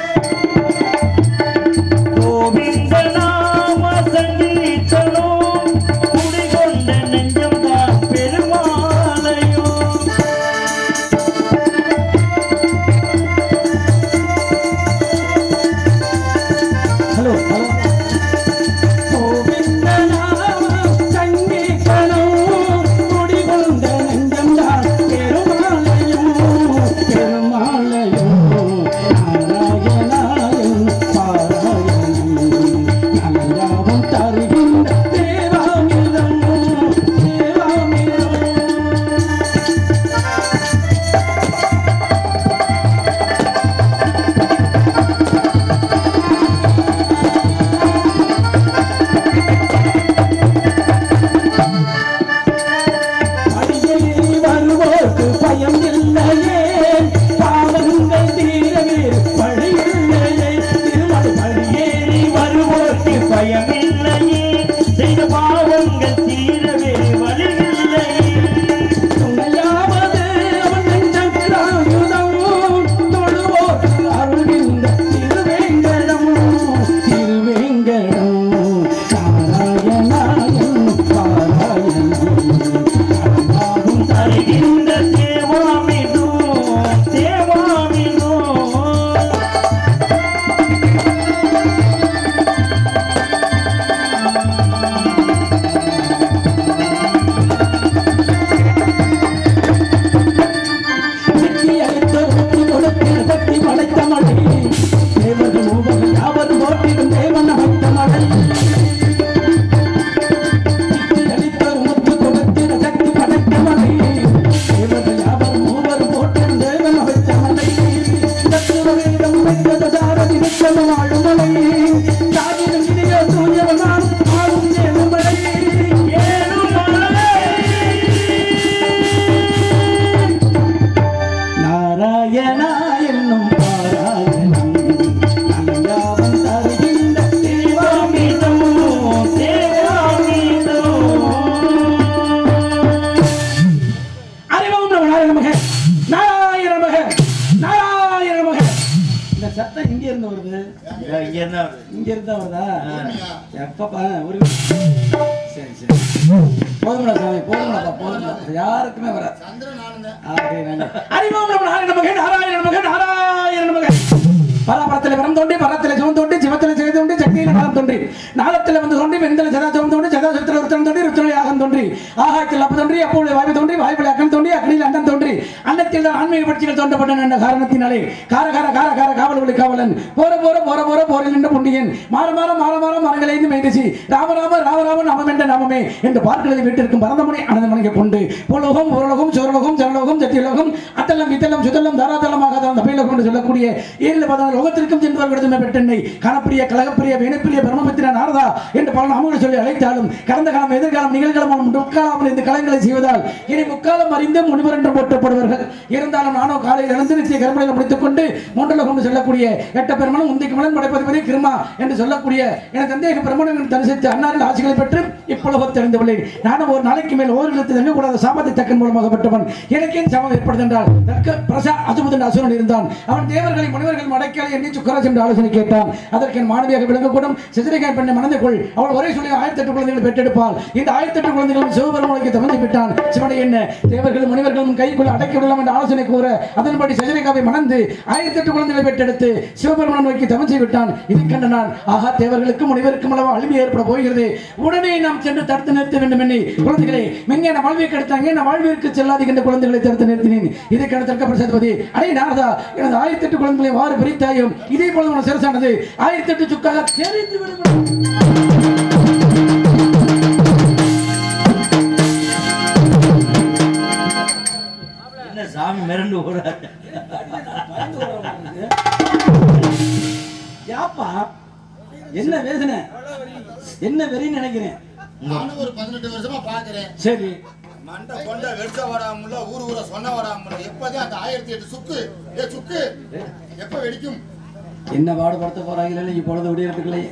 கோவிந்த நாம சங்கீதனும் குடிகொண்ட நெஞ்சம்தான் பெருமாளையும் ஹலோ ஹலோ கோவிந்த நாம சங்கீதனம் குடிகொண்ட நெஞ்சம்தான் பெருமாளையும் பெருமாளையும் நாராயணாயும் பாராயணம் நலஞ்சாவும் தருகின்ற தேவாமிதம் தேவாமிதம் அடியேறி வருவோர்க்கு பயம் இல்லையே பாவங்கள் தீரவே வழி இல்லையே திருமணி படியேறி வருவோர்க்கு பயம் பயமில்லையே செய்த பாவங்கள் தீரவே வழியில்லையே துணையாவது அவன் நெஞ்சக்கிராயுதம் தொழுவோர்க்கு அருள்கின்ற திருவேங்கடம் திருவேங்கடம் நாராயணாயம் பாராயணம் நாமும் தருகின்ற தேவாமினோ தேவாமினோ சித்தி அளித்த முத்தி கொடுத்து பக்தி படைத்த மழை தேவர்கள் மூவர்கள் யாவரும் போற்றிடும் தேவன் அமைத்த மழை சித்தி அளித்த முத்து கொடுத்து சக்தி படைத்த மழை தேவர்கள் யாவரும் மூவரும் போற்றிடும் தேவன் அமைத்த மழை தத்துவவேதம் வைத்தது சாரதி நிச்சயம் வாழும் மலை சாதியும் இனிய தூயவனாம் ஆளும் ஏழுமலை நாராயணா என்னும் பாராயணம் அலங்காரம் தருகின்ற தேவாமிதம் தேவாமிதம் அறிவோம் நம்ம நாராயண மக நாராயண மக நாராயண மக இந்த சத்தம் இங்க இருந்து வருது இங்க இருந்தா வருது. இங்க இருந்தா வருதா எப்பப்பா ஒரு சரி சரி போதும்டா சாமி போதும்டா போதும்டா யாருக்குமே வராது அறிவோம் நம்ம நாராயண மகன் நாராயண மகன் நாராயண மகன் பராபரத்தில் வரம் தோன்றி பரத்தில் சிவம் தோன்றி சிவத்தில் செய்து தோன்றி சக்தியில் நலம் தோன்றி நாளத்தில் வந்து தோன்றி வெண்தல சதாசிவம் தோன்றி சதாசிவத்தில் ருத்தம் தோன்றி ருத்தன யாகம் தோன்றி ஆகாயத்தில் அப்ப தோன்றி அப்பொழுது வாய்ப்பு தோன்றி வாய்ப்பில் அக்கன் தோன்றி அக்கனில் அண்டன் தோன்றி அன்னத்தில் தான் ஆன்மீக பட்சிகள் தோன்றப்பட்டன என்ற காரணத்தினாலே கார கார கார கார காவல் ஒளி காவலன் போற போற போற போற போரில் நின்ற புண்டியன் மாற மாற மாற மாற மரங்களைந்து மைந்தசி ராம ராம ராம ராம நாமம் என்ற நாமமே என்று பார்க்கிறது வீட்டிற்கும் பரந்தமனை அனந்தமனைக்கு கொண்டு பூலோகம் ஊரலோகம் சோரலோகம் சரலோகம் சத்தியலோகம் அத்தலம் இத்தலம் சுத்தலம் தாராதலமாக அந்த பயிலோகம் என்று சொல்லக்கூடிய ஏழு பதினாறு லோகத்திற்கும் சென்று வருகிறது பெற்றென்னை கணப்பிரிய கழகப்பிரிய வேணுப்பிரிய பிரம்மபத்திர நாரதா என்று பல நாமங்களை சொல்லி அழைத்தாலும் கடந்த காலம் எதிர்காலம் நிகழ்காலம் முற்காலம் இந்த கலைகளை செய்வதால் இனி முக்காலம் அறிந்து முனிவர் என்று போற்றப்படுவார்கள் இருந்தாலும் நானோ காலையில் எழுந்து நித்திய கர்மங்களை முடித்துக் கொண்டு மூன்றலோகம் என்று சொல்லக்கூடிய எட்ட பெருமனும் உந்தைக்கு மலன் படைப்பதிபதி கிருமா என்று சொல்லக்கூடிய எனக்கு சந்தேக பிரமணம் தரிசித்து அன்னாரில் ஆட்சிகளை பெற்று இப்பொழுது தெரிந்துள்ளேன் நானும் ஒரு நாளைக்கு மேல் ஓரிடத்தில் தங்கக்கூடாத சாமத்தை தக்கன் மூலமாக பெற்றவன் எனக்கே சமம் ஏற்படுது என்றால் தக்க பிரசா அசுபதன் அசுரன் இருந்தான் அவன் தேவர்களை முனிவர்கள் மடக்கலை எண்ணி சுக்கராஜ் என்று ஆலோசனை கேட்டான் அதற்கு என் மாணவியாக விளங்கக்கூடும் சித்திரிகை பெண்ணை மணந்து கொள் அவள் ஒரே சொல்லி ஆயிரத்தி எட்டு குழந்தைகளை பெற்றெடுப்பாள் இந்த ஆயிரத்தி எட்டு குழந்தைகளும் சிவபெருமானுக்கு தமந்து விட்டான் சிவனை என்ன தேவர்களும் முனிவர்களும் கைக்குள் அடக்கி விடலாம் என்று ஆலோசனை கூற அதன்படி சஜனிகாவை மணந்து ஆயிரத்தி எட்டு குழந்தைகளை பெற்றெடுத்து சிவபெருமான் நோக்கி தமந்து விட்டான் இது கண்ட நான் ஆஹா தேவர்களுக்கும் முனிவருக்கும் அளவு அழிவு ஏற்பட போகிறது உடனே நாம் சென்று தடுத்து நிறுத்த வேண்டும் என்னை குழந்தைகளை மெஞ்ஞான வாழ்வை கெடுத்தாங்க நான் வாழ்விற்கு செல்லாதுகின்ற குழந்தைகளை தடுத்து நிறுத்தினேன் இதை கணத்திற்கு பிரசாதபதி அடே நாரதா எனது ஆயிரத்தி எட்டு குழந்தைகளை வாறு பிரித்தாயும் இதே போல உன சிறசானது ஆயிரத்தி எட்டு சுக்காக தெரிந்து விடுங்கள் என்ன சாமி மிரண்டு ஓடாது யாப்பா என்ன வேதனை என்ன வெறின்னு நினைக்கிறேன் நானும் ஒரு பதினெட்டு வருஷமா பாக்குறேன் சரி மண்டை கொண்ட வெடிச்ச வராமல ஊர் ஊர சொன்ன வராமல எப்பதான் அந்த ஆயிரத்தி எட்டு சுக்கு ஏ சுக்கு எப்ப வெடிக்கும் என்ன பாடுபடுத்த போறாங்களே இப்பொழுது விடியறதுக்குள்ளே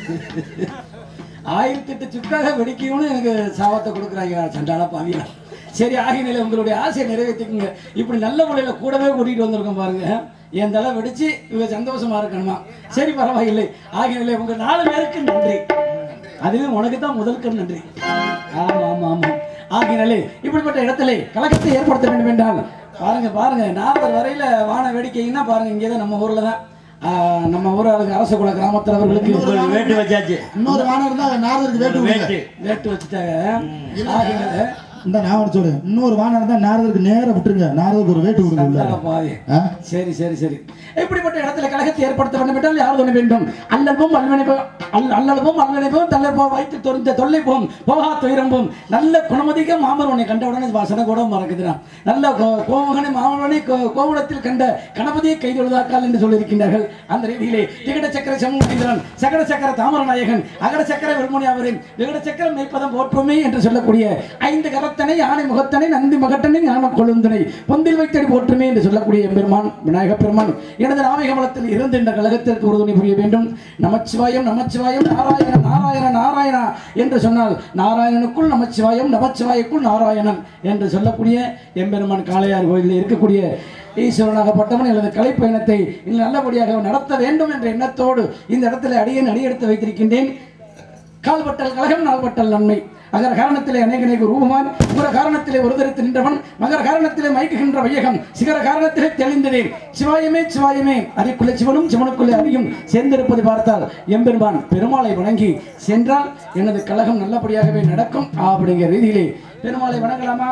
ஆயிரத்தி எட்டு சுக்காக வெடிக்கணும்னு எனக்கு சாபத்தை கொடுக்குறாங்க சண்டால பாவியா சரி ஆகினால உங்களுடைய ஆசையை நிறைவேற்றிக்குங்க இப்படி நல்ல முறையில் கூடவே கூட்டிகிட்டு வந்திருக்கோம் பாருங்க என் தலை வெடிச்சு இவங்க சந்தோஷமா இருக்கணுமா சரி பரவாயில்லை ஆகினால உங்க நாலு பேருக்கு நன்றி அதிலும் உனக்கு தான் முதல்க்கு நன்றி ஆமா ஆமா ஆமா ஆகினாலே இப்படிப்பட்ட இடத்திலே கலக்கத்தை ஏற்படுத்த வேண்டும் என்றால் பாருங்க பாருங்க நாற்பது வரையில வான வேடிக்கைன்னா பாருங்க இங்கே தான் நம்ம ஊர்ல தான் ஆஹ், நம்ம ஊராளுக்கு அரச குல கிராமத்தில் அவர்களுக்கு உங்களுக்கு வேட்டு வச்சாச்சு இன்னொரு வானம் இருந்தா நாரதருக்கு வேட்டு விடுங்க. வேட்டு வேட்டு வச்சுட்டாங்க ஆகினால இந்த நான் ஒன்று சொல்லு இன்னொரு வானம் இருந்தா நாரதருக்கு நேரா விட்டுருங்க நாரதருக்கு ஒரு வேட்டு விடுங்க உள்ள. சந்தான பாவி. ஆ? சரி சரி சரி இப்படிப்பட்ட இடத்துல கழகத்தை ஏற்படுத்த வேண்டும் என்றால் யார் துணை வேண்டும் அல்லல்பும் அல்வனைப்பும் அல் அல்லல்பும் அல்வனைப்பும் தள்ளப்போ வைத்து தொறிந்த தொல்லை போம் போகா துயரம்பும் நல்ல குணமதிக்க மாமரவனை கண்ட உடனே வாசனை கூட மறக்குதுறான் நல்ல கோ- கோமுகனை மாமரவனை கோ- கோவணத்தில் கண்ட கணபதியை கைதொழுதாக்கால் என்று சொல்லியிருக்கின்றார்கள் அந்த ரீதியிலே திகட சக்கர சமூகத்தின் சகட சக்கர தாமர நாயகன் அகட சக்கர விருமணி அவரின் விகட சக்கரம் மெய்ப்பதம் போற்றுமே என்று சொல்லக்கூடிய ஐந்து கரத்தனை யானை முகத்தனை நந்தி மகட்டனை ஞான கொழுந்தனை பொந்தில் வைத்தடி போற்றுமே என்று சொல்லக்கூடிய எம்பெருமான் விநாயக பெருமான் எனது நாமிகமலத்தில் இருந்து இந்த கழகத்திற்கு உறுதுணை புரிய வேண்டும் நமச்சிவாயம் நமச்சிவாயம் நாராயண நாராயண நாராயணா என்று சொன்னால் நாராயணனுக்குள் நமச்சிவாயம் நமச்சிவாயக்குள் நாராயணன் என்று சொல்லக்கூடிய எம்பெருமான் காளையார் கோயிலில் இருக்கக்கூடிய ஈஸ்வரனாகப்பட்டவன் எனது கலைப்பயணத்தை இன்னும் நல்லபடியாக நடத்த வேண்டும் என்ற எண்ணத்தோடு இந்த இடத்துல அடியேன் அடியெடுத்து வைத்திருக்கின்றேன் கால்பட்டல் கழகம் நாள்பட்டல் நன்மை அகர காரணத்திலே அநேகநேக ரூபமான் உகர காரணத்திலே ஒருதரித்து நின்றவன் மகர காரணத்திலே மயக்குகின்ற வையகம் சிகர காரணத்திலே தெளிந்ததேன் சிவாயமே சிவாயமே அதைக்குள்ளே சிவனும் சிவனுக்குள்ளே அதிகம் சேர்ந்திருப்பதை பார்த்தால் எம்பெருமான் பெருமாளை வணங்கி சென்றால் எனது கழகம் நல்லபடியாகவே நடக்கும் அப்படிங்கிற ரீதியிலே பெருமாளை வணங்கலாமா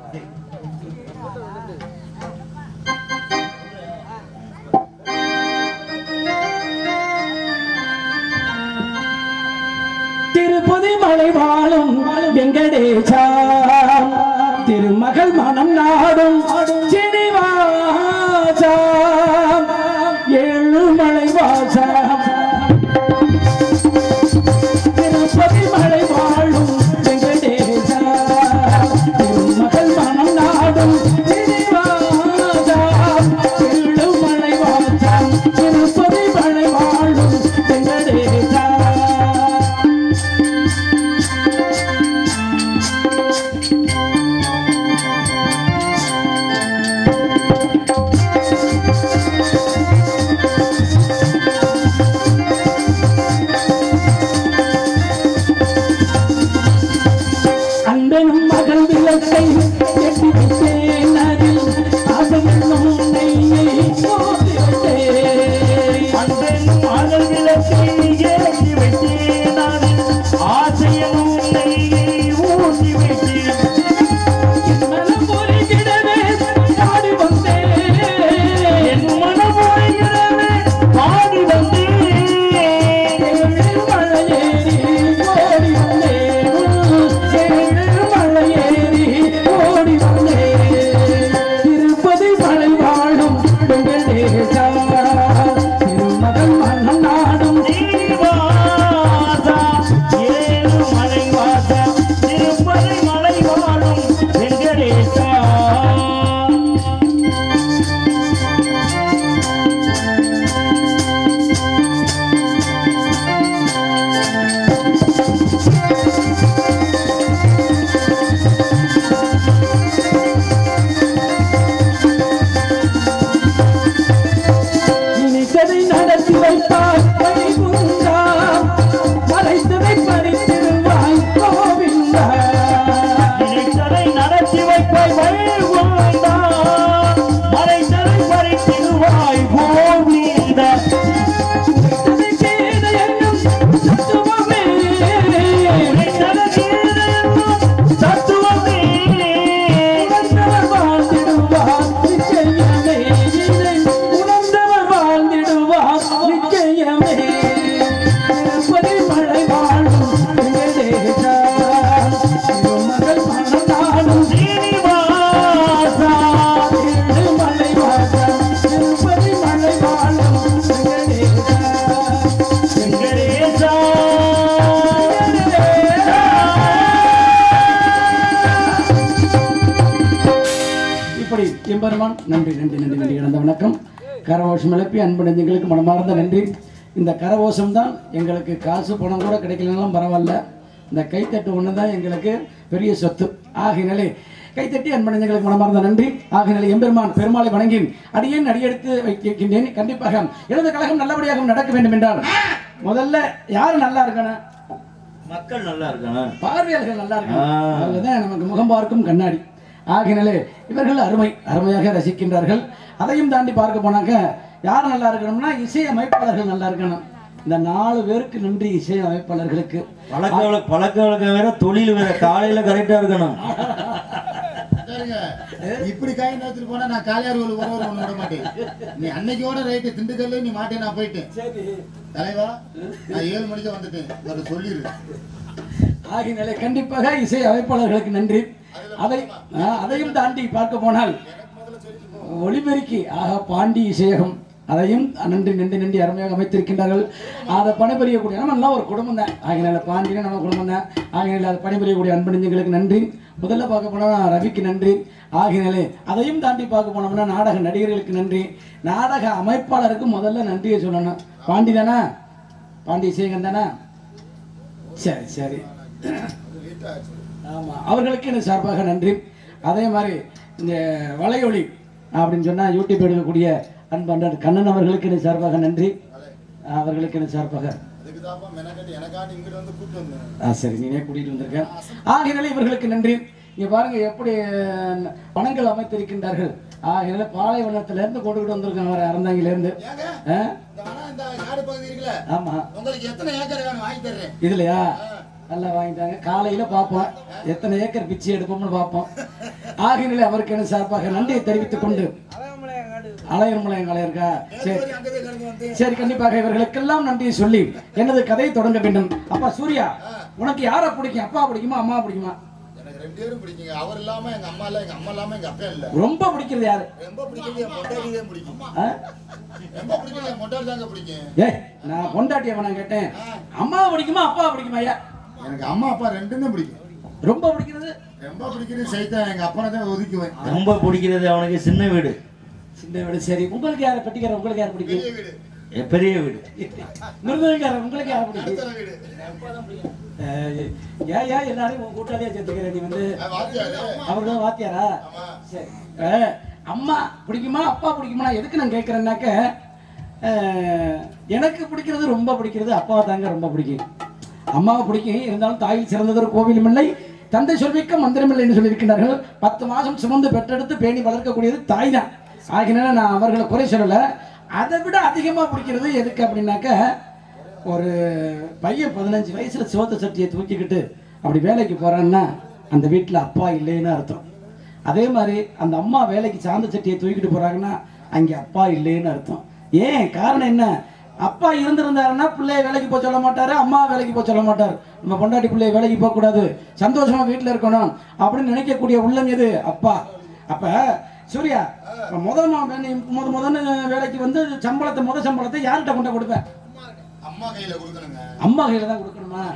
திருப்பதி மலை வாழும் வெங்கடேசா திருமகள் மனம் நாடும் சீனிவாசா ஏழுமலை வாசா திருப்பதி மலை வாழும் வெங்கடேசா திருமகள் மனம் நாடும் சீனிவாசா ஏழுமலை வாசா திருப்பதி மலை வாழும் வெங்கடேசா அன்பனும் மகள் விளக்கை எட்டி விட்டேன் அதில் ஆசையென்னும் நெய்யை போட்டு விட்டேன் அன்பெனும் மகள் விளக்கை ஏற்றி வைத்தேன் நான். ஆசையனும் நெய்யை ஊற்றி வைத்தேன் என் மனம் பொறிகிடவே நாடி வந்தேன் என் மனம் உடைகிறவே பாடி வந்தேன் ஏழு மலையேறி ஓடி வந்தேன் ஏழு மலையேறி ஓடி வந்தேன் திருப்பதி மலை வாழும் வெங்கடேசா திருமகள் மனம் நாடும் சீனிவாசா, ஏழு மலை வாசா, திருப்பதி மலை வாழும் வெங்கடேசா. நினைத்ததை நடத்தி வைப்பாய் வைகுந்தா மறைத்ததை பறித்திருவாய் கோவிந்தா நினைத்ததை நடத்தி வைப்பாய் வைகுந்தா. மறைத்ததை பறித்திடுவாய் கோவிந்தா. நினைத்ததை செய்த எண்ணம் தத்துவமே நினைத்ததை செய்தென்னும் தத்துவமே. உணர்ந்தவர் வாழ்ந்திடுவார் நிச்சயமே இதை உணர்ந்தவர் வாழ்ந்திடுவார் நிச்சயமே திருப்பதி மழை வாழும் வெங்கடேசா திருமகள் மனம் நாடும் சீனிவாசா, மலை வாசம் திருப்பதி மலை வாழும் வெங்கடேசா வெங்கடேசா. இப்படி எம்பெருமான் நன்றி நன்றி நன்றி நன்றி இழந்த வணக்கம் கரகோஷம் எழுப்பி அன்பு நெஞ்சங்களுக்கு மனமார்ந்த நன்றி இந்த கரகோஷம் தான் எங்களுக்கு காசு பணம் கூட கிடைக்கலனாலும் பரவாயில்ல இந்த கைத்தட்டு ஒன்று தான் எங்களுக்கு பெரிய சொத்து ஆகையினாலே கைத்தட்டி அன்பனஞ்சங்களுக்கு மனமார்ந்த நன்றி ஆகினால எம்பெருமான் பெருமாளை வணங்கி அடியேன் அடியெடுத்து வைக்கின்றேன் கண்டிப்பாக எனது கழகம் நல்லபடியாக நடக்க வேண்டும் என்றால் முதல்ல யாரு நல்லா இருக்கணும் மக்கள் நல்லா இருக்கணும் பார்வையாளர்கள் நல்லா இருக்கணும் ஆ. அவங்கதான் நமக்கு முகம் பார்க்கும் கண்ணாடி ஆகினாலே இவர்கள் அருமை அருமையாக ரசிக்கின்றார்கள் அதையும் தாண்டி பார்க்க போனாக்க யார் நல்லா இருக்கணும்னா இசை அமைப்பாளர்கள் நல்லா இருக்கணும் இந்த நாலு பேருக்கு நன்றி இசை அமைப்பாளர்களுக்கு பழக்க வழக்க பழக்க வழக்கம் வேற தொழில் வேற காலையில கரெக்டா இருக்கணும் சரிங்க இப்படி காய் நேரத்துக்கு போனா நான் காலியார் ஒரு ஒருவர் ஒண்ணு விட மாட்டேன் நீ அன்னைக்கோட ரைட்டு திண்டுக்கல்ல நீ மாட்டேன் நான் போயிட்டேன் தலைவா நான் ஏழு மணிக்கு வந்துட்டேன் அதை சொல்லிடு ஆகினாலே கண்டிப்பாக இசை அமைப்பாளர்களுக்கு நன்றி அதை ஆ, அதையும் தாண்டி பார்க்க போனால் ஒளிபெருக்கி ஆக பாண்டி இசையகம் அதையும் நன்றி நன்றி நன்றி அருமையாக அமைத்திருக்கின்றார்கள் அதை பணிபுரியக்கூடிய நம்ம எல்லாம் ஒரு குடும்பம் தான் ஆகினால பாண்டியன நம்ம குடும்பம் தான் ஆகினால அதை பணிபுரியக்கூடிய அன்பு நெஞ்சங்களுக்கு நன்றி முதல்ல பார்க்க போனா ரவிக்கு நன்றி ஆகினாலே அதையும் தாண்டி பார்க்க போனோம்னா நாடக நடிகர்களுக்கு நன்றி நாடக அமைப்பாளருக்கு முதல்ல நன்றியை சொல்லணும் பாண்டி தானே பாண்டி இசையகம் தானே சரி சரி ஆமா அவர்களுக்கு எனக்கு சார்பாக நன்றி அதே மாதிரி இந்த வலையொலி அப்படின்னு சொன்னா யூடியூப் எடுக்கக்கூடிய அன்பு அண்ணன் கண்ணன் அவர்களுக்கு எனக்கு சார்பாக நன்றி அவர்களுக்கு எனக்கு சார்பாக அதுக்கு தாப்பா மெனக்கட்டு எனக்காண்டி இங்கிட்டு வந்து கூட்டு வந்தேன் ஆ சரி நீனே கூட்டிட்டு வந்திருக்கேன் ஆகையினால இவர்களுக்கு நன்றி இங்க பாருங்க எப்படி அஹ், பணங்கள் அமைத்திருக்கின்றார்கள் ஆகையினால பாலைவனத்துல இருந்து கொண்டுகிட்டு வந்திருக்காங்க வர அறந்தாங்கில இருந்து ஏங்க ஆ? இந்த வனம் இந்த காடு பகுதி இருக்குல்ல ஆமா உங்களுக்கு எத்தனை ஏக்கர் வேணும் வாங்கி தர்றேன் இதுலயா நல்லா வாங்கிட்டாங்க காலையில பார்ப்போம் எத்தனை ஏக்கர் பிச்சை எடுப்போம்னு பார்ப்போம் ஆகினாலே அவருக்கு என்ன சார்பாக நன்றியை தெரிவித்துக் கொண்டு அலையர்மலையம் கலையருக்கா சரி நேத்து அங்கதே கடந்து வந்தேன் சரி கண்டிப்பாக இவர்களுக்கெல்லாம் நன்றியை சொல்லி எனது கதை தொடங்க வேண்டும் அப்பா சூர்யா உனக்கு யாரை பிடிக்கும் அப்பா பிடிக்குமா அம்மா பிடிக்குமா எனக்கு ரெண்டு பேரும் பிடிக்குங்க அவர் இல்லாம எங்க அம்மா இல்ல எங்க அம்மா இல்லாம எங்க அப்பா இல்ல ரொம்ப பிடிக்கிறது யாரு ரொம்ப பிடிக்கிறது என் பொண்டாட்டி தான் பிடிக்கும் ஆ? ரொம்ப பிடிக்கிறது என் பொண்டாட்டி தாங்க பிடிக்கும் ஏய் நான் பொண்டாட்டிய நான் கேட்டேன் அம்மாவை பிடிக்குமா அப்பா பிடிக்குமா ஐயா எனக்கு அம்மா அப்பா ரெண்டுமே பிடிக்கும் ரொம்ப பிடிக்கிறது ரொம்ப பிடிக்கிறது சைத்தான் எங்க அப்பனை தான் ஒதுக்குவேன் ரொம்ப பிடிக்கிறது அவனுக்கு சின்ன வீடு சின்ன வீடு சரி உங்களுக்கு யாரை பெட்டிக்கார உங்களுக்கு யார் பிடிக்கும் பெரிய வீடு எ, பெரிய வீடு மிருதங்கார உங்களுக்கு யார் பிடிக்கும் அடுத்தல வீடு ஏய், ஏன் ஏன் எல்லாரையும் உன் கூட்டாளியா சேர்த்துக்கிற நீ வந்து அது வாத்தியாரு அவர் தான் வாத்தியாரா ஆமா சரி அஹ், அம்மா பிடிக்குமா அப்பா பிடிக்குமா நான் எதுக்கு நான் கேட்குறேன்னாக்க எனக்கு பிடிக்கிறது ரொம்ப பிடிக்கிறது அப்பாவை தாங்க ரொம்ப பிடிக்கும் அம்மாவை பிடிக்கும் இருந்தாலும் தாயில் சிறந்ததொரு கோவிலும் இல்லை தந்தை சொல்மிக்க மந்திரமில்லை என்று சொல்லியிருக்கிறார்கள் பத்து மாதம் சுமந்து பெற்றெடுத்து பேணி வளர்க்கக்கூடியது தாய் தான் ஆகினால நான் அவர்களை குறை சொல்லலை அதை விட அதிகமாக பிடிக்கிறது எதுக்கு அப்படின்னாக்க ஒரு பையன் பதினஞ்சு வயசுல சிவத்த சட்டியை தூக்கிக்கிட்டு அப்படி வேலைக்கு போறான்னா அந்த வீட்டுல அப்பா இல்லைன்னு அர்த்தம் அதே மாதிரி அந்த அம்மா வேலைக்கு சாந்த சட்டியை தூக்கிட்டு போறாங்கன்னா அங்க அப்பா இல்லைன்னு அர்த்தம் ஏன் காரணம் என்ன அப்பா இருந்திருந்தாருன்னா பிள்ளைய வேலைக்கு போக சொல்ல மாட்டாரு அம்மா வேலைக்கு போக சொல்ல மாட்டார் நம்ம பொண்டாட்டி பிள்ளைய வேலைக்கு போக கூடாது சந்தோஷமா வீட்டுல இருக்கணும் அப்படின்னு நினைக்கக்கூடிய உள்ளம் எது அப்பா அப்ப சூர்யா இப்ப முதல் மா- நீ முத முதன்னு வேலைக்கு வந்து சம்பளத்தை முத சம்பளத்தை யார்கிட்ட கொண்டு கொடுப்பேன் அம்மா கையில கொடுக்கணுங்க அம்மா கையில தான் கொடுக்கணுமா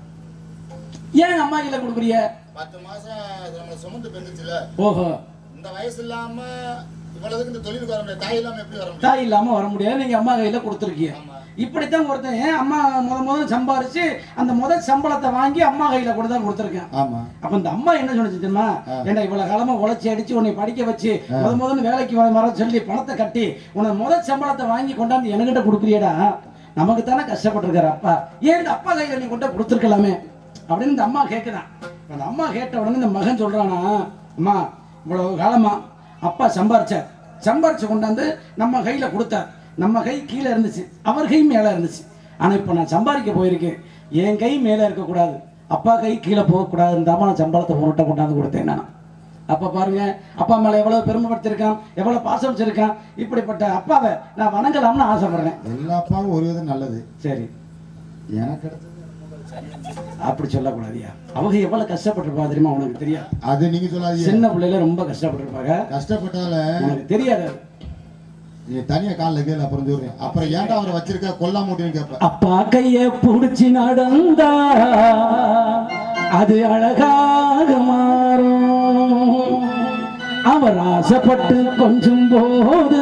ஏன் அம்மா கையில கொடுக்குறிய பத்து மாசம் நம்மள சுமந்து பெந்துச்சுல ஓஹோ இந்த வயசு இல்லாம இவ்வளவுக்கு இந்த தொழிலுக்கு வர முடியாது தாய் இல்லாம எப்படி வர முடியும் தாய் இல்லாம வர முடியாது நீங்க அம்மா கையில கொடுத்துருக்கீங்க ஆமா. இப்படித்தான் ஒருத்தன் ஏன் அம்மா முத முத சம்பாரிச்சு அந்த முத சம்பளத்தை வாங்கி அம்மா கையில கூட தான் கொடுத்துருக்கேன் ஆமா அப்ப இந்த அம்மா என்ன சொன்னுச்சு தெரியுமா ஏன்டா இவ்வளவு காலமா உழைச்சி அடிச்சு உன்னை படிக்க வச்சு முத முதல்ல வேலைக்கு வ- வர சொல்லி பணத்தை கட்டி உன்னை முத சம்பளத்தை வாங்கி கொண்டாந்து என்கிட்ட கொடுக்குறியடா நமக்கு தானே கஷ்டப்பட்டிருக்காரு அப்பா ஏன் இந்த அப்பா கையில நீ கொண்டு கொடுத்துருக்கலாமே அப்படின்னு இந்த அம்மா கேட்குதான் அந்த அம்மா கேட்ட உடனே இந்த மகன் சொல்றானா அம்மா இவ்வளவு காலமா அப்பா சம்பாரிச்சார் சம்பாரிச்சு கொண்டாந்து நம்ம கையில கொடுத்தார் நம்ம கை கீழே இருந்துச்சு அவர் கை மேலே இருந்துச்சு ஆனா இப்போ நான் சம்பாதிக்க போயிருக்கேன் என் கை மேலே இருக்கக்கூடாது அப்பா கை கீழே போகக்கூடாதுன்னு தான் நான் சம்பளத்தை உன்கிட்ட கொண்டாந்து கொடுத்தேன் நான் அப்ப பாருங்க அப்பா மேல எவ்வளவு பெருமைப்படுத்திருக்கான் எவ்வளவு பாசம் வச்சிருக்கான் இப்படிப்பட்ட அப்பாவை நான் வணங்கலாம்னு ஆசைப்படுறேன் எல்லா அப்பாவும் ஒரு விதம் நல்லது சரி எனக்கு கிடைச்சது அப்படி சொல்லக்கூடாதியா அவங்க எவ்வளவு கஷ்டப்பட்டிருப்பா தெரியுமா உனக்கு தெரியாது அது நீங்க சொல்லாதீங்க சின்ன பிள்ளையில ரொம்ப கஷ்டப்பட்டிருப்பாங்க கஷ்டப்பட்டால உனக்கு தெரியாது அது. நீ தனியா காலில் கேளு அப்புறம் சொல்றேன் அப்புறம் ஏன்டா அவரை வச்சிருக்க கொல்லா மூட்டின்னு கேட்ப அப்பா கைய புடிச்சு நடந்தா அது அழகாக மாறும் அவர் ஆசைப்பட்டு கொஞ்சம் போது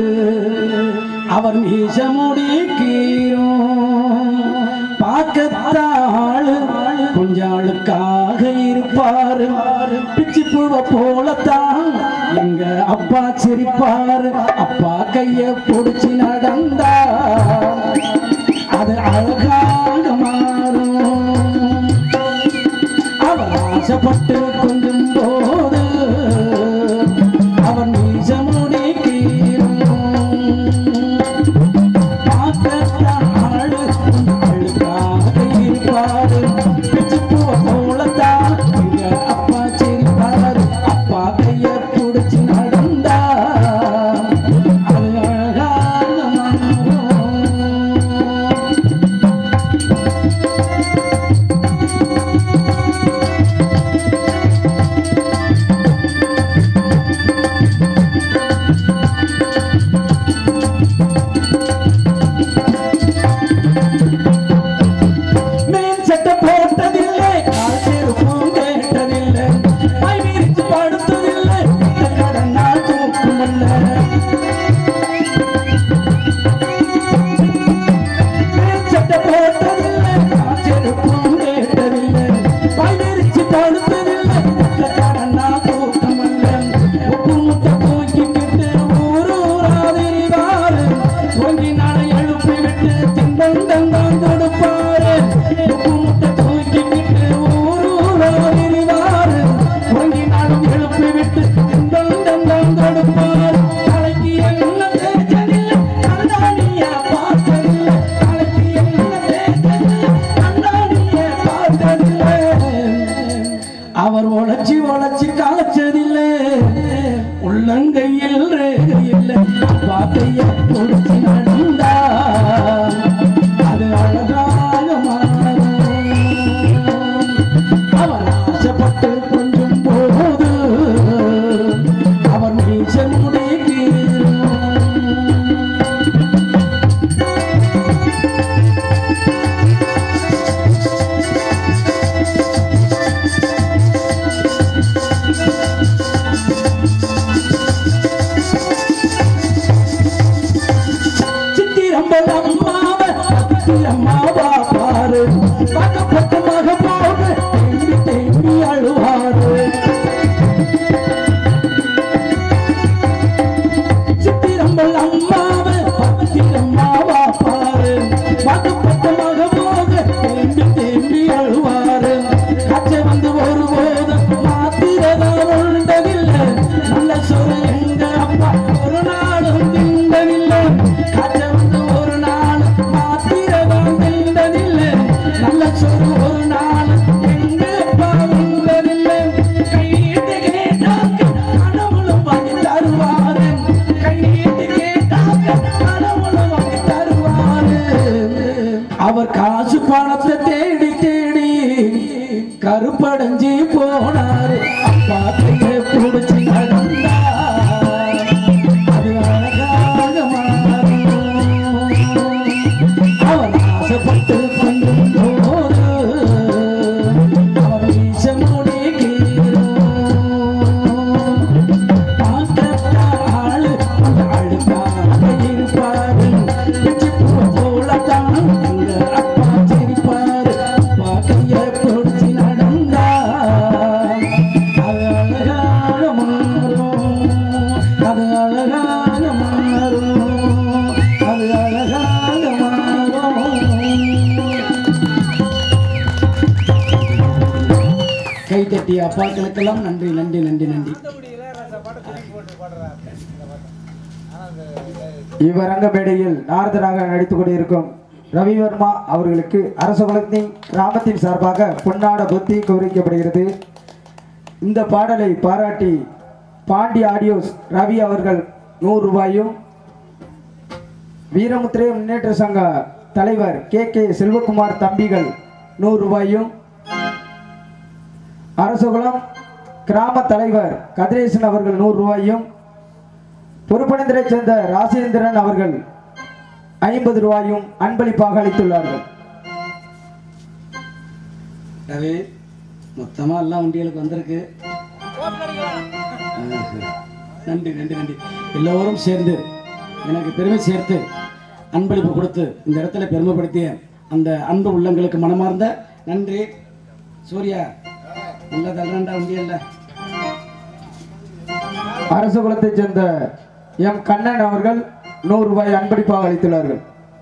அவர் மீச முடிக்கீரும் பார்க்கத்தாள் கொஞ்சம் அழுக்காக இருப்பாரு பிச்சு பூவை போலத்தான் எங்க அப்பா சிரிப்பாரு அப்பா கைய பிடிச்சி நடந்தா அது அழகாக மாறும் அவர் ஆசைப்பட்டு கொஞ்சம் போது அவன் மீச முடி கீறும் பார்க்கத்தான் ஆளு அழுக்காக இருப்பாரு பிச்சு பூவை போலத்தான் எங்க அப்பா சிரிப்பாரு அப்பா கைய பிடிச்சி நடந்தா அது அழகாக மாறும் மேல் சட்டை போட்டதில்லை கால் செருப்பும் கேட்டதில்லை கை விரிச்சு படுத்ததில்லை இந்த கடனால் தூக்குமல்ல மேல் சட்டை போட்டதில்லை கால் செருப்பும் கேட்டதில்லை கை விரிச்சு படுத்ததில்லை இந்த கடனால் தூக்குமல்ல உப்பு முட்டை தூக்கிக்கிட்டு ஊர் ஊரா திரிவாரு தூங்கி நாளை எழுப்பி விட்டு தின்பண்டம் தான் கொடுப்பாரு உப்பு முட்டை தூக்கிக்கிட்டு ஊர் ஊரா திரிவாரு தூங்கி நாளும் எழுப்பி விட்டு தின்பண்டம் தான் கொடுப்பாரு தலைக்கு என்ன தேய்ச்சதில்லை கண்ணாடிய பார்த்ததில்லை தலைக்கு என்ன தேய்ச்சதில்லை கண்ணாடிய பார்த்ததில்லை அவர் உழைச்சி உழைச்சி காய்ச்சதில்லை உள்ளங்கையில் ரேகை இல்லை வார்த்தைய கொடுத்து நடந்தா அது அழகாக மாறும் அவர் ஆசைப்பட்டு கொஞ்சம் போது அவர் மீச முடிக்கிறோம் சித்திரம்பல் அம்மாவ சித்திரம்மாவா பாரு பக்கப்பட்ட மக போக தேம்பி தேம்பி அழுவாரு சித்திரம்பல் அம்மாவ சித்திரம்மாவா பாரு பக்கப்பட்ட மக போக தேம்பி தேம்பி அழுவாரு காய்ச்ச வந்து ஒருபோது மாத்திரதா உண்டதில்லை நல்ல சொல் எங்க அப்பா ஒரு நாளும் திண்டதில்லை காய்ச்ச வந்து ஒரு நாள் மாத்திரதான் திண்டதில்லை நல்ல சொல் ஒரு நாள் எங்க அப்பா உண்டதில்லை கையிட்டு கேட்டாக்க கடவுளும் வாங்கி தருவாரு கையிட்டு கேட்டாக்க கடவுளும் வாங்கி தருவாரு அவர் காசு பணத்தை தேடி தேடி கருப்படைஞ்சு போனாரு அப்பா கையை பிடிச்சி நடந்தா அது அழகாக மாறும் அவர் ஆசைப்பட்டு கொஞ்சம் போது அவர் வீச முடிக்கிறோம் பார்க்கத்தாள் அந்த அழுக்காக இருப்பாரு பிச்சு பூவை போலத்தான் எங்க அப்பா சிரிப்பாரு அப்பா கையை பிடிச்சி நடந்தா அது அழகாக மாறும் அது அழகாக மாறும் அது அழகாக மாறும் கை தட்டிய அப்பாக்களுக்கெல்லாம் நன்றி நன்றி நன்றி நன்றி இவ்வரங்க மேடையில் நாரதராக நடித்துக் கொண்டிருக்கும் ரவிவர்மா அவர்களுக்கு அரச குலத்தின் கிராமத்தின் சார்பாக பொன்னாட புத்தி கௌரவிக்கப்படுகிறது இந்த பாடலை பாராட்டி பாண்டி ஆடியோஸ் ரவி அவர்கள் நூறு ரூபாயும் வீரமுத்திரை முன்னேற்ற சங்க தலைவர் கே கே செல்வகுமார் தம்பிகள் நூறு ரூபாயும் அரசகுலம் கிராம தலைவர் கதிரேசன் அவர்கள் நூறு ரூபாயும் பொறுப்பணிந்தரைச் சேர்ந்த ராசேந்திரன் அவர்கள் ஐம்பது ரூபாயும் அன்பளிப்பாக அளித்துள்ளார்கள் ரவி மொத்தமா எல்லாம் உண்டியலுக்கு வந்திருக்கு ஆஹா. நன்றி நன்றி நன்றி எல்லோரும் சேர்ந்து எனக்கு பெருமை சேர்த்து அன்பளிப்பு கொடுத்து இந்த இடத்துல பெருமைப்படுத்திய அந்த அன்பு உள்ளங்களுக்கு மனமார்ந்த நன்றி சூர்யா உள்ள தள்ளுறா முடியல அரசு குலத்தைச் சேர்ந்த எம் கண்ணன் அவர்கள் நூறு ரூபாய் அன்பளிப்பாக அளித்துள்ளார்கள்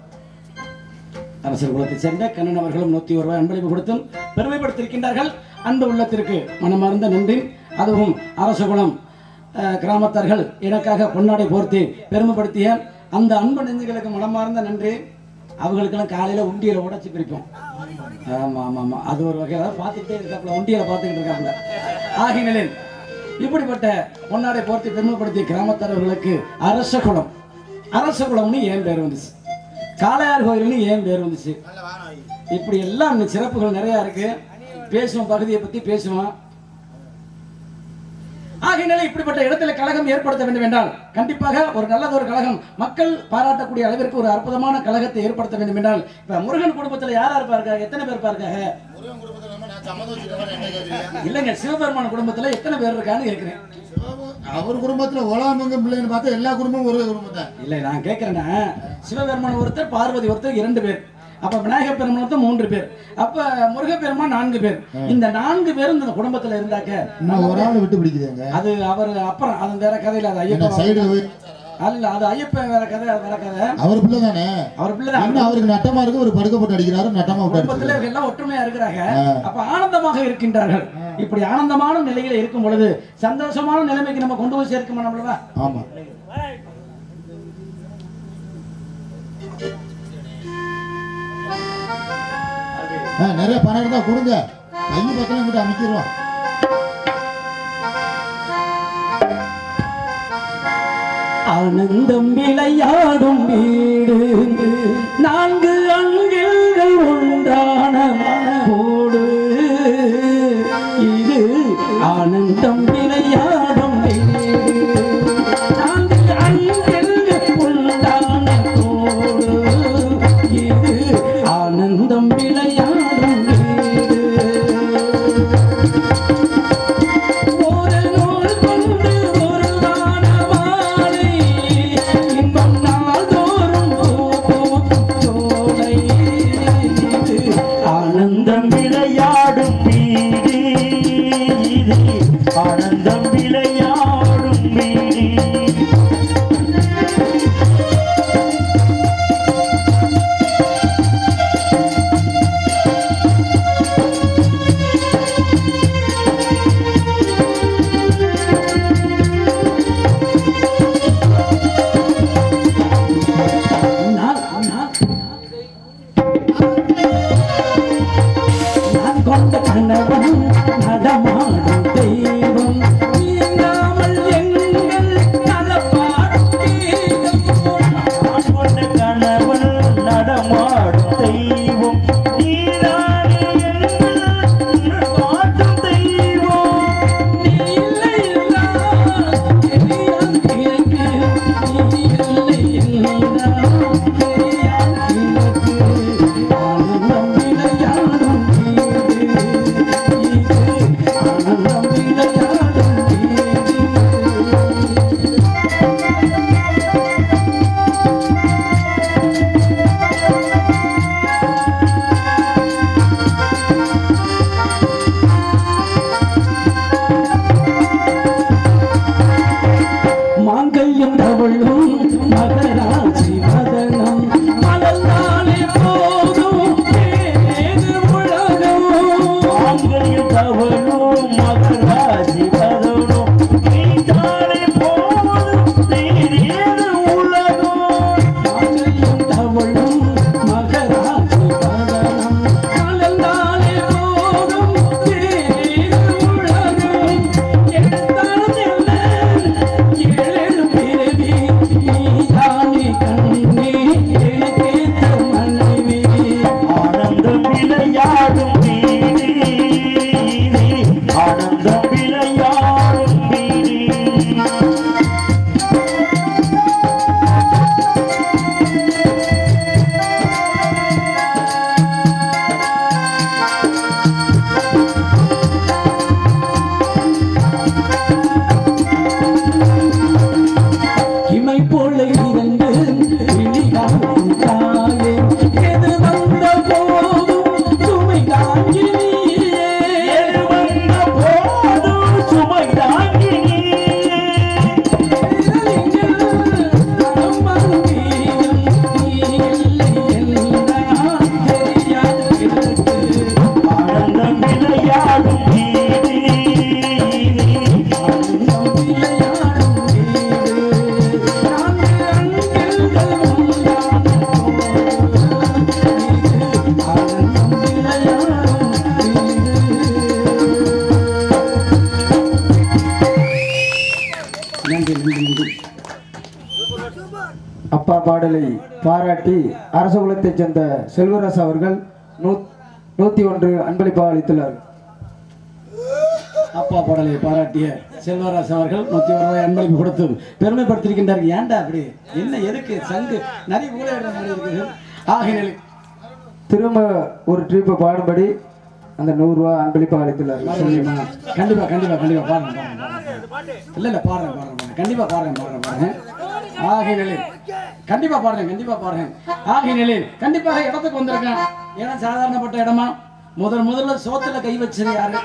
அரசர் குலத்தைச் சேர்ந்த கண்ணன் அவர்களும் நூத்தி ஒரு ரூபாய் அன்பளிப்பு கொடுத்தும் பெருமைப்படுத்தியிருக்கின்றார்கள் அன்பு உள்ளத்திற்கு மனமார்ந்த நன்றி அதுவும் அரசகுலம் அஹ், கிராமத்தார்கள் எனக்காக பொன்னாடை போர்த்தி பெருமைப்படுத்திய அந்த அன்பு நெஞ்சுகளுக்கு மனமார்ந்த நன்றி அவங்களுக்கெல்லாம் காலையில உண்டியலை உடைச்சு பிரிப்போம் ஆமா ஆமா ஆமா அது ஒரு வகையில பார்த்துக்கிட்டே இருக்காப்புல உண்டியலை பார்த்துக்கிட்டு இருக்காங்க ஆகினிலில் இப்படிப்பட்ட பொன்னாடை போர்த்தி பெருமைப்படுத்திய கிராமத்தாரர்களுக்கு அரச குலம் அரச குலம்னு ஏன் பேர் வந்துச்சு காளையார் கோயில்னு ஏன் பேர் வந்துச்சு இப்படி எல்லாம் இந்த சிறப்புகள் நிறைய இருக்கு பேசுவோம் பகுதியை பத்தி பேசுவோம் ஆகையினால இப்படிப்பட்ட இடத்துல கழகம் ஏற்படுத்த வேண்டும் என்றால் கண்டிப்பாக ஒரு நல்லதொரு கழகம் மக்கள் பாராட்டக்கூடிய அளவிற்கு ஒரு அற்புதமான கழகத்தை ஏற்படுத்த வேண்டும் என்றால் இப்ப முருகன் குடும்பத்துல யார் யார் இருப்பாருக்காங்க எத்தனை பேர் இருப்பாருக்காங்க முருகன் குடும்பத்துல நம்ம நான் சம்மதம் வச்சுக்கிறேன் என்ன கேட்குறீங்க இல்லைங்க சிவபெருமான் குடும்பத்துல எத்தனை பேர் இருக்கான்னு கேட்கிறேன் அவர் குடும்பத்துல ஒலாமங்க பிள்ளைன்னு பார்த்தா எல்லா குடும்பமும் ஒரே குடும்பம் தான் இல்லை நான் கேட்கிறேன்னா சிவபெருமான் ஒருத்தர் பார்வதி ஒருத்தர் இரண்டு பேர் அப்ப விநாயகர் பெருமான் ஒருத்தர் மூன்று பேர் அப்ப முருகப்பெருமான் நான்கு பேர் இந்த நான்கு பேரும் இந்த குடும்பத்துல இருந்தாக்க இன்னும் ஒரு ஆள் விட்டு பிடிக்குதுங்க அது அவர் அப்புறம் அது வேற கதையில அது என்ன ஐயப்பன் சைடு அல்ல அது ஐயப்பன் வேற கதை அது வேற கதை அவர் பிள்ளை தானே அவர் பிள்ளைதான் என்ன அவருக்கு நட்டமா இருக்கு ஒரு படுக்க போட்டு அடிக்கிறாரு நட்டமா விட்டு குடும்பத்துல அடிக்கிறாரு இவங்க எல்லாம் ஒற்றுமையா இருக்கிறாங்க அப்ப ஆனந்தமாக இருக்கின்றார்கள் இப்படி ஆனந்தமான நிலையில இருக்கும் பொழுது சந்தோஷமான நிலைமைக்கு நம்ம கொண்டு போய் சேர்க்கணும் நம்மளவா ஆமா ஆ, நிறைய பணம் இருந்தா கொடுங்க கையை பத்தலாம் கிட்ட அமைக்கிடுவோம் ஆனந்தம் விளையாடும் வீடு நான்கு அங்கில்கள் ஒன்றான மனவோடு இது ஆனந்தம் விளையாடும் வீடு நான்கு அங்கில்கள் ஒன்றான கோடு இது ஆனந்தம் விளையாடும் வீடு ஒரு நூல் கொண்டு ஒரு வானமாலை இன்பம் நாள்தோறும் பூக்கும் சோலை இது ஆனந்தம் விளையாடும் வீடு இது ஆனந்தம் விளையாடும் வீடு நான் நான் நான் கொண்ட கணவன் நடமாடும் தெய்வம் நீங்காமல் எங்கள் நலப்பாடும் தெய்வம் நான் கொண்ட கணவன் நடமாடும் தெய்வம் நீதானே எங்கள் பாட்டும் தெய்வம் நீ இல்லை என்றால் தெரியாது எனக்கு. நீ இல்லை என்றால் தெரியாது எனக்கு. ஆனந்தம் விளையாடும் வீடு. இது ஆனந்தம் விளையாடும் வீடு. பாடலை பாராட்டி அரச குலத்தைச் சேர்ந்த செல்வராஜ் அவர்கள் நூ நூத்தி ஒன்று அன்பளிப்பாக அளித்துள்ளார் அப்பா பாடலை பாராட்டிய செல்வராஜ் அவர்கள் நூத்தி ஒரு ரூபாய் அன்பளிப்பு கொடுத்து பெருமைப்படுத்திருக்கின்றார்கள் ஏன்டா அப்படி என்ன எதுக்கு சங்கு நிறைய ஊழல் மாதிரி இருக்குது ஆகினால திரும்ப ஒரு ட்ரிப்பு பாடும்படி அந்த நூறு ரூபாய் அன்பளிப்பாக அளித்துள்ளார் பாருங்கம்மா. கண்டிப்பா கண்டிப்பா கண்டிப்பா பாருங்க பாருங்க, பாருங்க இல்ல இல்ல பாருங்க பாருங்க பாருங்க கண்டிப்பா பாருங்க பாருங்க பாருங்க ஆகினாலே கண்டிப்பா பாருங்க கண்டிப்பா பாருங்க ஆகினாலே கண்டிப்பாக இடத்துக்கு வந்திருக்கேன் இடம் சாதாரணப்பட்ட இடமா முதல் முதல்ல சோத்துல கை வச்சது யாரு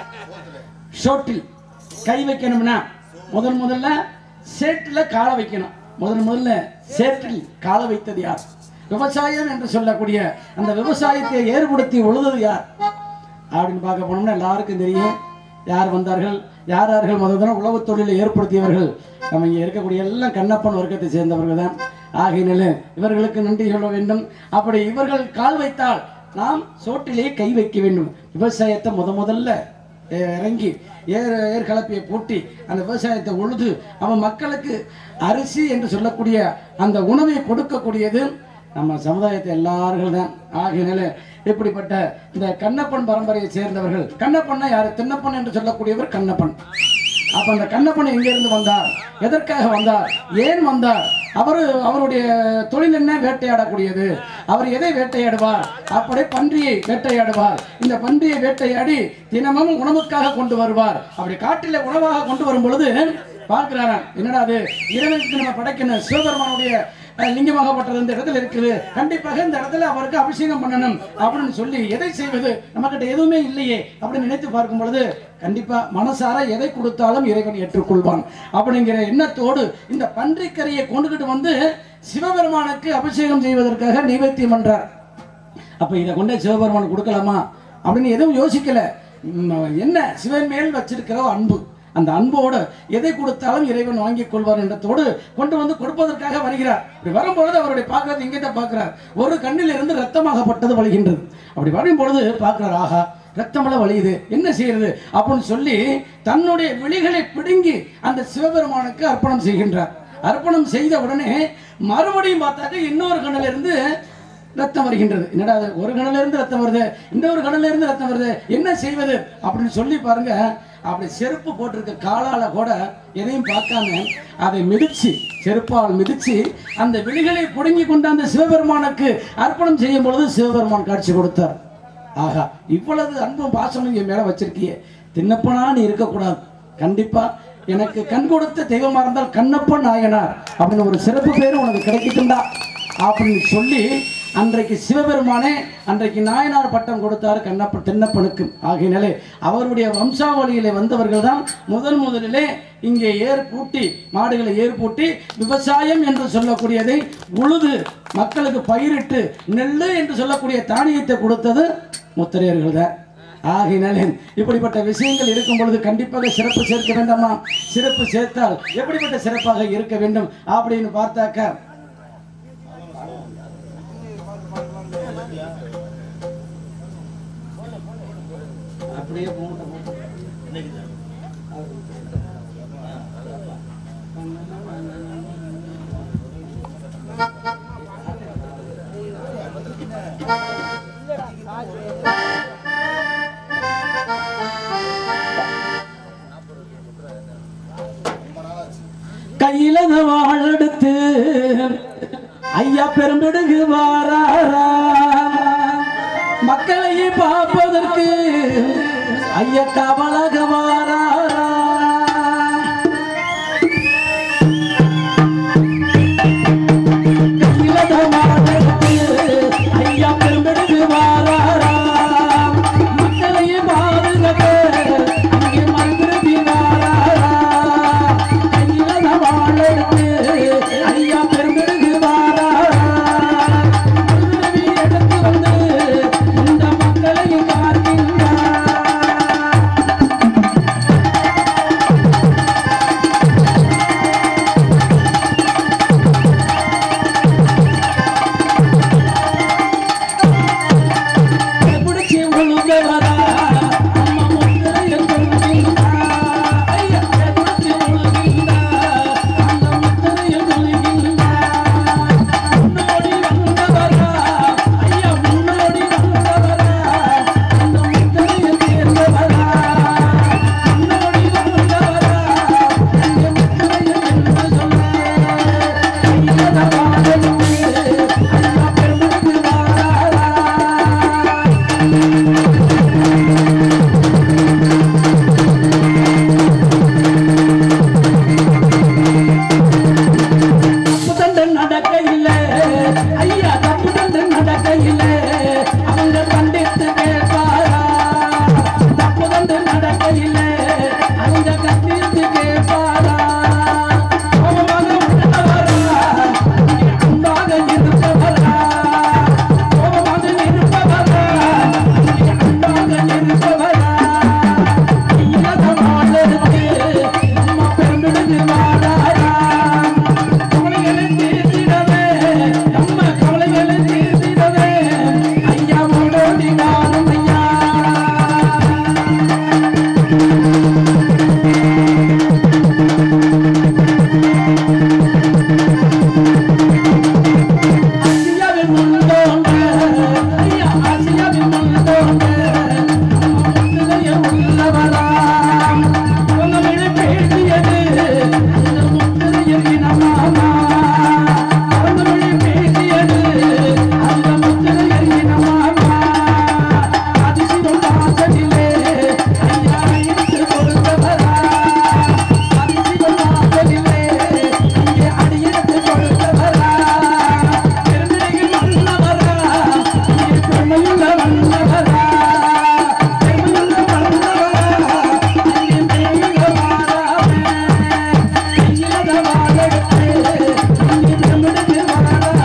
ஷோட்டில் கை வைக்கணும்னா முதல் முதல்ல சேற்றில் காலை வைக்கணும் முதல் முதல்ல சேற்றில் காலை வைத்தது யார் விவசாயம் என்று சொல்லக்கூடிய அந்த விவசாயத்தை ஏற்படுத்தி உழுதது யார் அப்படின்னு பார்க்க போனோம்னா எல்லாருக்கும் தெரியும் யார் வந்தார்கள் யார் யார்கள் முதல் தடவை உழவுத் தொழிலை ஏற்படுத்தியவர்கள் நம்ம இங்கே இருக்கக்கூடிய எல்லாம் கண்ணப்பன் வர்க்கத்தை சேர்ந்தவர்கள் தான் ஆகையினால இவர்களுக்கு நன்றி சொல்ல வேண்டும் அப்படி இவர்கள் கால் வைத்தால் நாம் சோட்டிலே கை வைக்க வேண்டும் விவசாயத்தை முத முதல்ல அஹ், இறங்கி ஏர் ஏர் கலப்பையை பூட்டி அந்த விவசாயத்தை உழுது அவன் மக்களுக்கு அரிசி என்று சொல்லக்கூடிய அந்த உணவை கொடுக்கக்கூடியது நம்ம சமுதாயத்தை எல்லார்கள் தான் ஆகையினால இப்படிப்பட்ட இந்த கண்ணப்பன் பரம்பரையை சேர்ந்தவர்கள் கண்ணப்பன்னா யாரு திண்ணப்பன் என்று சொல்லக்கூடியவர் கண்ணப்பன் அப்ப அந்த கண்ணப்பன் எங்கிருந்து வந்தார் எதற்காக வந்தார் ஏன் வந்தார் அவர் அவருடைய தொழில் என்ன வேட்டையாடக்கூடியது அவர் எதை வேட்டையாடுவார் அப்படியே பன்றியை வேட்டையாடுவார் இந்த பன்றியை வேட்டையாடி தினமும் உணவுக்காக கொண்டு வருவார் அப்படி காட்டில உணவாக கொண்டு வரும் பொழுது பார்க்கிறாராம் என்னடா அது இறைவனுக்கு நம்ம படைக்கணும் சிவபெருமானுடைய அஹ், லிங்கமாகப்பட்டது இந்த இடத்துல இருக்குது கண்டிப்பாக இந்த இடத்துல அவருக்கு அபிஷேகம் பண்ணணும் அப்படின்னு சொல்லி எதை செய்வது நம்மகிட்ட எதுவுமே இல்லையே அப்படின்னு நினைத்து பார்க்கும் பொழுது கண்டிப்பா மனசார எதை கொடுத்தாலும் இறைவன் ஏற்றுக்கொள்வான் அப்படிங்கிற எண்ணத்தோடு இந்த பன்றிக்கறியை கொண்டுகிட்டு வந்து சிவபெருமானுக்கு அபிஷேகம் செய்வதற்காக நைவேத்தியம் பண்றார் அப்ப இதை கொண்டே சிவபெருமான் கொடுக்கலாமா அப்படின்னு எதுவும் யோசிக்கல ம், என்ன சிவன் மேல் வச்சிருக்கிற அன்பு அந்த அன்போடு எதை கொடுத்தாலும் இறைவன் வாங்கிக் கொள்வார் என்றத்தோடு கொண்டு வந்து கொடுப்பதற்காக வருகிறார் இப்படி வரும்பொழுது அவருடைய பார்க்கறது இங்கே தான் பார்க்கிறார் ஒரு கண்ணில் இருந்து ரத்தமாகப்பட்டது வழிகின்றது அப்படி வரும் பொழுது பார்க்கிறார் ஆஹா ரத்தமெல்லாம் வழியுது என்ன செய்யறது அப்படின்னு சொல்லி தன்னுடைய விழிகளை பிடுங்கி அந்த சிவபெருமானுக்கு அர்ப்பணம் செய்கின்றார் அர்ப்பணம் செய்த உடனே மறுபடியும் பார்த்தாக்க இன்னொரு கண்ணில் இருந்து ரத்தம் வருகின்றது என்னடா அது ஒரு கண்ணில இருந்து ரத்தம் வருது இன்னொரு கண்ணில இருந்து ரத்தம் வருது என்ன செய்வது அப்படின்னு சொல்லி பாருங்க அப்படி செருப்பு போட்டிருக்க காலால கூட எதையும் பார்க்காம அதை மிதிச்சு செருப்பால் மிதிச்சு அந்த விழிகளை புடுங்கி கொண்டு அந்த சிவபெருமானுக்கு அர்ப்பணம் செய்யும் பொழுது சிவபெருமான் காட்சி கொடுத்தார் ஆகா இவ்வளவு அன்பும் பாசமும் என் மேல வச்சிருக்கியே தின்னப்பனா நீ இருக்கக்கூடாது கண்டிப்பா எனக்கு கண் கொடுத்த தெய்வமா இருந்தால் கண்ணப்பன் நாயனார் அப்படின்னு ஒரு சிறப்பு பேரு உனக்கு கிடைக்கட்டும்டா அப்படின்னு சொல்லி அன்றைக்கு சிவபெருமானே அன்றைக்கு நாயனார் பட்டம் கொடுத்தார் கண்ணப்ப தென்னப்பனுக்கு ஆகையினாலே அவருடைய வம்சாவளியிலே வந்தவர்கள் தான் முதன் முதலிலே இங்கே ஏர் பூட்டி மாடுகளை ஏர் பூட்டி விவசாயம் என்று சொல்லக்கூடியதை உழுது மக்களுக்கு பயிரிட்டு நெல்லு என்று சொல்லக்கூடிய தானியத்தை கொடுத்தது முத்திரையர்கள் தான் ஆகையினாலே இப்படிப்பட்ட விஷயங்கள் இருக்கும் பொழுது கண்டிப்பாக சிறப்பு சேர்க்க வேண்டாமா சிறப்பு சேர்த்தால் எப்படிப்பட்ட சிறப்பாக இருக்க வேண்டும் அப்படின்னு பார்த்தாக்க அப்படியே போகட்டும். கையில வாழ எடுத்து ஐயா பெரும்பிடுகு வாராரா மக்களையே பார்ப்பதற்கு ஐயா கவலக வாராரா கையில வாழ எடுத்து ஐயா பெரும்பிடுகு வாராரா மக்களையே பாதுகாக்க அங்கே மந்திரதி வாராரா கையில வாழ எடுத்து ஐயா பெரும்பிடுகு வாராரா உதவி எடுத்து வந்து இந்த மக்களையும் பார்க்கின்றார் நடக்கையிலே அவங்க கண்டித்து கேட்பாரா தப்பு தண்டு நடக்கையிலே அவங்க கண்டித்து கேட்பாரா கோபமாக உள்ளவரா அன்பாக இருப்பவரா கோபமாக இருப்பவரா அன்பாக இருப்பவரா இல்லாத வாழருக்கு நம்ம பெருமிடுது வாழாரா கவலைகளை தீர்த்திடவே நம்ம கவலைகளை தீர்த்திடவே ஐயா ஓடோடி வாரும் ஐயா ஆசியாவின் முன்னோங்க ஐயா ஆசியாவின் முன்னோங்க முத்துகைய உள்ளவராம் உங்களை பேசியது இந்த முத்துகையில் இனமாமா உங்களை பேசியது அந்த முத்துகையில் இனமாமா அதிசிவம் வாசலிலே ஐயா அடித்து கொடுத்தவரா அதிசிவம் வாசலிலே இங்கே அடியெடுத்து கொடுத்தவரா பெருமையில் வல்லவரா இங்கே பெருமையுள்ள வல்லவரா பெருமையுள்ள வல்லவரா இங்கே பெருமையுள்ள வாராமே கையிலத வாழெடுத்து இங்கே பெருமிடுக்கு வாராரா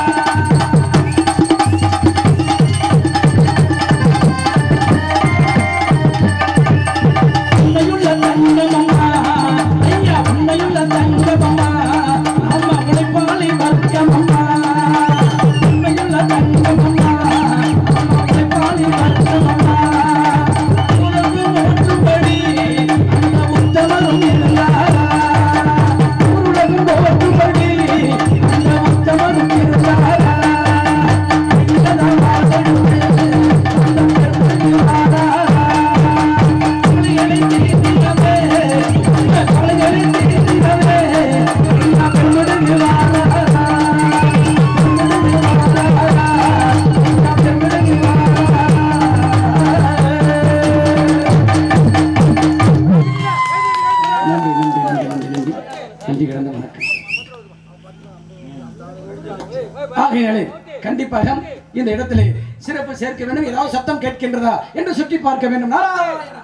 உண்மையுள்ள தங்கமம்மா ஐயா உண்மையுள்ள தங்கமம்மா அம்மா உழைப்பாளி வர்க்கமம்மா உண்மையுள்ள தங்கமம்மா அம்மா உழைப்பாளி வர்க்கமம்மா உனக்கு ஓட்டும்படி அந்த உத்தமரும் இருந்தாரா உலகம் ஓட்டும்படி அந்த உத்தமரும் இருந்தாரா இல்லதான் வாசலுக்கு அந்த பெருமை வாராரா கவலைகளை தீர்த்திடவே, இந்த கவலைகளை தீர்த்திடவே, நான் பெருமிடுக்கு வாராரா. பெருமிடுக்கு வாராரா. நான் பெருமிடுக்கு வாராரா. நன்றி நன்றி நன்றி நன்றி நன்றி நன்றி கிடந்த வணக்கம் ஆகையாலே கண்டிப்பாக இந்த இடத்திலே சிறப்பு சேர்க்க வேண்டும் ஏதாவது சத்தம் கேட்கின்றதா என்று சுற்றி பார்க்க வேண்டும் நாராயணா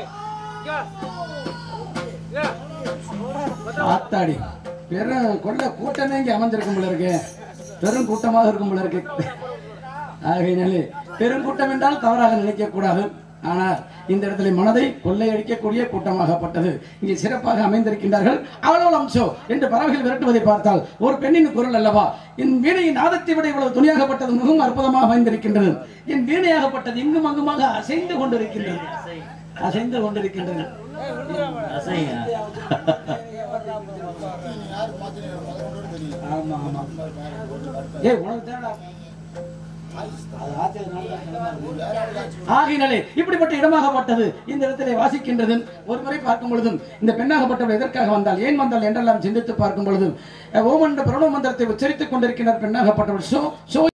ஆத்தாடி பெரும் கொள்ள கூட்டமே இங்கே அமர்ந்திருக்கும் போல இருக்கு பெரும் கூட்டமாக இருக்கும் போல இருக்கு ஆகையினாலே பெருங்கூட்டம் என்றால் தவறாக நினைக்க கூடாது ஆனால் இந்த இடத்துல மனதை கொள்ளையடிக்கக்கூடிய கூட்டமாகப்பட்டது இங்கே சிறப்பாக அமைந்திருக்கின்றார்கள் அவ்வளவு அம்சோ என்று பறவைகள் விரட்டுவதை பார்த்தால் ஒரு பெண்ணின் குரல் அல்லவா என் வீணையின் நாதத்தை விட இவ்வளவு துணியாகப்பட்டது மிகவும் அற்புதமாக அமைந்திருக்கின்றது என் வீணையாகப்பட்டது இங்கும் அங்குமாக அசைந்து கொண்டிருக்கின்றது அசைந்து கொண்டிருக்கின்றது அசைங்க ஆமா ஆமா ஏய் உனக்கு தேடா ஆகினாலே இப்படிப்பட்ட இடமாகப்பட்டது இந்த இடத்திலே வாசிக்கின்றது ஒரு முறை பார்க்கும் பொழுதும் இந்த பெண்ணாகப்பட்டவள் எதற்காக வந்தால் ஏன் வந்தால் என்றெல்லாம் சிந்தித்து பார்க்கும் பொழுதும் ஓமண்ட பிரணவ மந்திரத்தை உச்சரித்துக் கொண்டிருக்கின்ற பெண்ணாகப்பட்டவள் சோ சோ